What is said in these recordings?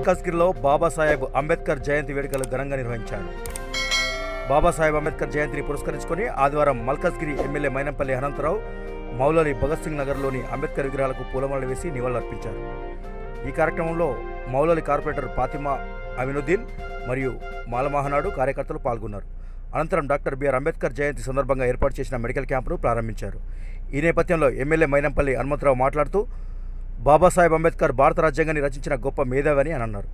మల్కాజ్గిరిలో బాబాసాహెబ్ అంబేద్కర్ జయంతి వేడుకలు ఘనంగా నిర్వహించారు బాబాసాహెబ్ అంబేద్కర్ జయంతిని పురస్కరించుకొని ఆదివారం మల్కాజ్గిరి ఎమ్మెల్యే మైనంపల్లి అనంతరావు మౌలలి భగత్ సింగ్ నగర్లోని అంబేద్కర్ విగ్రహాలకు పూలమాలలు వేసి నివాళులర్పించారు ఈ కార్యక్రమంలో మౌలలి కార్పొరేటర్ ఫాతిమా అమినుద్దీన్ మరియు మాలమహనాడు కార్యకర్తలు పాల్గొన్నారు అనంతరం డాక్టర్ బిఆర్ అంబేద్కర్ జయంతి సందర్భంగా ఏర్పాటు చేసిన మెడికల్ క్యాంపును ప్రారంభించారు ఈ నేపథ్యంలో ఎమ్మెల్యే మైనంపల్లి హనుమంతరావు మాట్లాడుతూ బాబాసాహెబ్ అంబేద్కర్ భారత రాజ్యాంగాన్ని రచించిన గొప్ప మేధావి అని అన్నారు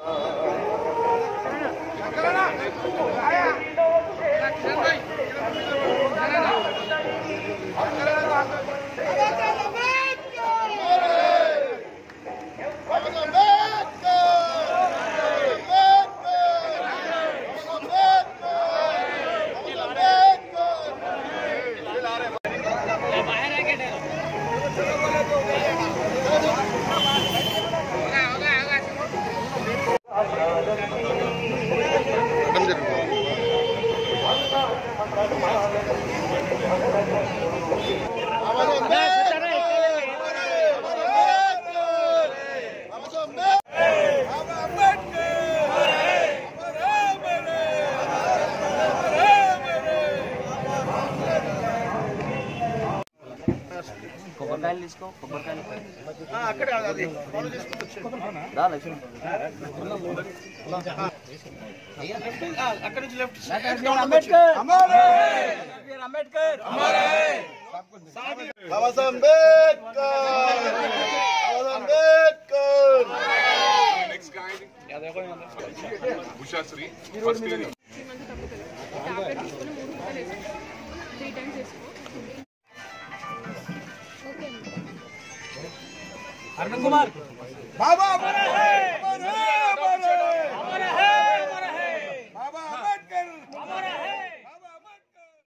కొబ్బరికాయలు తీసుకో కొబ్బరికాయలు రా Lakshmi Ambedkar Ambedkar Ushasri first year tablet తీసుకొని మూడు ముక్కలు వేసుకో త్రీ టైమ్స్ వేసుకో ఓకే అరుణ్ కుమార్ బాబా